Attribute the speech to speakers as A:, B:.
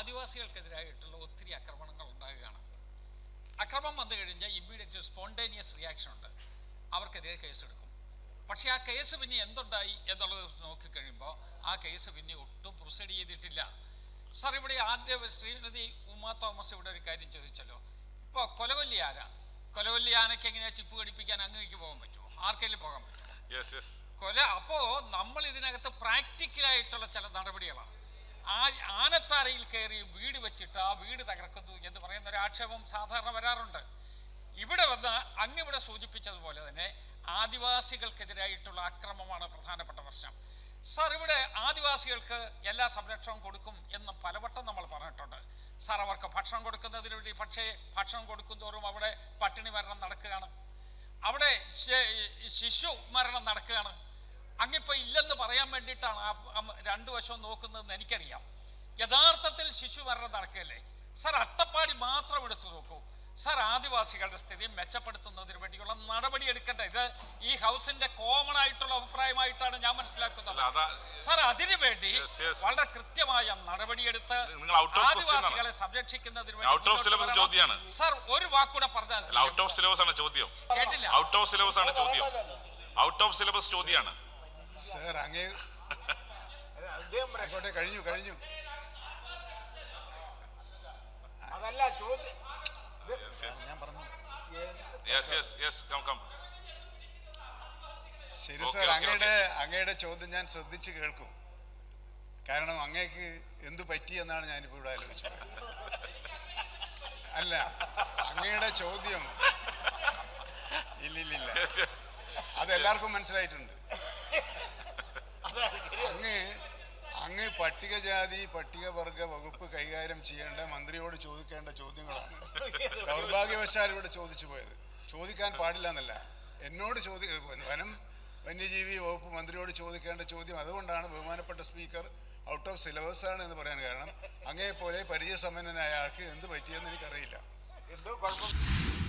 A: ആദിവാസികൾക്കെതിരായിട്ടുള്ള ഒത്തിരി ആക്രമണങ്ങൾ ഉണ്ടാകുകയാണ് അക്രമം വന്നു കഴിഞ്ഞാൽ ഇമ്മീഡിയറ്റ് സ്പോണ്ടേനിയസ് റിയാക്ഷൻ ഉണ്ട് അവർക്കെതിരെ കേസെടുക്കും പക്ഷേ ആ കേസ് പിന്നെ എന്തുണ്ടായി എന്നുള്ളത് നോക്കിക്കഴിയുമ്പോൾ ആ കേസ് പിന്നെ ഒട്ടും പ്രൊസീഡ് ചെയ്തിട്ടില്ല സാർ ഇവിടെ ആദ്യ ശ്രീമതി ഉമാ തോമസ് ഇവിടെ ഒരു കാര്യം ചോദിച്ചല്ലോ ഇപ്പോൾ കൊലകൊല്ലി ആരാ കൊലകൊല്ലി ആനയ്ക്ക് എങ്ങനെയാ ചിപ്പ് ഘടിപ്പിക്കാൻ അങ്ങേക്ക് പോകാൻ പറ്റുമോ ആർക്കെങ്കിലും പോകാൻ പറ്റുമോ
B: യെസ് യെസ്
A: കൊല അപ്പോ നമ്മൾ ഇതിനകത്ത് പ്രാക്ടിക്കലായിട്ടുള്ള ചില നടപടികളാണ് ആ ആനത്താരയിൽ കയറി വീട് വെച്ചിട്ട് ആ വീട് തകർക്കുന്നു എന്ന് പറയുന്ന ഒരു ആക്ഷേപം സാധാരണ വരാറുണ്ട് ഇവിടെ വന്ന് അങ്ങിവിടെ സൂചിപ്പിച്ചതുപോലെ തന്നെ ആദിവാസികൾക്കെതിരായിട്ടുള്ള അക്രമമാണ് പ്രധാനപ്പെട്ട പ്രശ്നം സാർ ഇവിടെ ആദിവാസികൾക്ക് എല്ലാ സംരക്ഷണവും കൊടുക്കും എന്ന് പലവട്ടം നമ്മൾ പറഞ്ഞിട്ടുണ്ട് സാർ അവർക്ക് ഭക്ഷണം കൊടുക്കുന്നതിന് വേണ്ടി പക്ഷേ ഭക്ഷണം കൊടുക്കുന്തോറും അവിടെ പട്ടിണി മരണം നടക്കുകയാണ് അവിടെ ശ- ശിശു മരണം നടക്കുകയാണ് അങ്ങിപ്പോ ഇല്ലെന്ന് പറയാൻ വേണ്ടിയിട്ടാണ് ആ ആ രണ്ടു വശവും നോക്കുന്നതെന്ന് എനിക്കറിയാം യഥാർത്ഥത്തിൽ ശിശു മരണം നടക്കുകയല്ലേ സാർ അട്ടപ്പാടി മാത്രം എടുത്തു നോക്കൂ സാർ ആദിവാസികളുടെ സ്ഥിതി മെച്ചപ്പെടുത്തുന്നതിന് വേണ്ടിയുള്ള നടപടി എടുക്കേണ്ട ഇത് ഈ ഹൗസിന്റെ കോമൺ ആയിട്ടുള്ള അഭിപ്രായമായിട്ടാണ് ഞാൻ മനസ്സിലാക്കുന്നത്
B: അല്ല അതാ
A: സാർ അതിനു വേണ്ടി
B: Yes, yes.
A: വളരെ കൃത്യമായ നടപടിയെടുത്ത്
B: നിങ്ങൾ out of question ആണ്.
A: ആദിവാസികളെ സംരക്ഷിക്കുന്നതിന്
B: Out of syllabus
A: മുന്നോട്ട്
B: ചോദ്യാണ്.
A: വരണം. സാർ ഒരു വാക്കൂടെ പറഞ്ഞാൽ
B: അല്ല ഔട്ട് ഓഫ് സിലബസ് ആണ് ചോദ്യം
A: കേട്ടില്ല
B: ഔട്ട് ഓഫ് സിലബസ് ആണ് ചോദ്യം ഔട്ട് ഓഫ് സിലബസ് ചോദ്യമാണ്
C: സർ അങ്ങേ ആയിക്കോട്ടെ കഴിഞ്ഞു കഴിഞ്ഞു
D: അതല്ല ചോദ്യം
C: ഞാൻ പറഞ്ഞു
B: yes yes yes come come
C: ശരി
B: Okay,
C: സർ
B: okay,
C: അങ്ങയുടെ അങ്ങയുടെ ചോദ്യം ഞാൻ ശ്രദ്ധിച്ച് കേൾക്കും കാരണം അങ്ങേക്ക് എന്തു പറ്റി എന്നാണ് ഞാനിപ്പോൾ ഇവിടെ ആലോചിച്ചത് അല്ല അങ്ങയുടെ ചോദ്യം ഇല്ലില്ലില്ല
B: യെസ് യെസ്
C: അതെല്ലാവർക്കും മനസ്സിലായിട്ടുണ്ട് അങ്ങ് അങ്ങ് പട്ടികജാതി പട്ടികവർഗ വകുപ്പ് കൈകാര്യം ചെയ്യേണ്ട മന്ത്രിയോട് ചോദിക്കേണ്ട ചോദ്യങ്ങളാണ് ദൗർഭാഗ്യവശാൽ ഇവിടെ ചോദിച്ചു പോയത് ചോദിക്കാൻ പാടില്ല എന്നല്ല എന്നോട് ചോദി വനം വന്യജീവി വകുപ്പ് മന്ത്രിയോട് ചോദിക്കേണ്ട ചോദ്യം അതുകൊണ്ടാണ് ബഹുമാനപ്പെട്ട സ്പീക്കർ ഔട്ട് ഓഫ് സിലബസ് ആണ് എന്ന് പറയാൻ കാരണം അങ്ങേ പോലെ പരിചയസമ്പന്നനായ ആൾക്ക് എന്ത് പറ്റിയെന്ന് എനിക്കറിയില്ല
D: എന്തോ കുഴപ്പം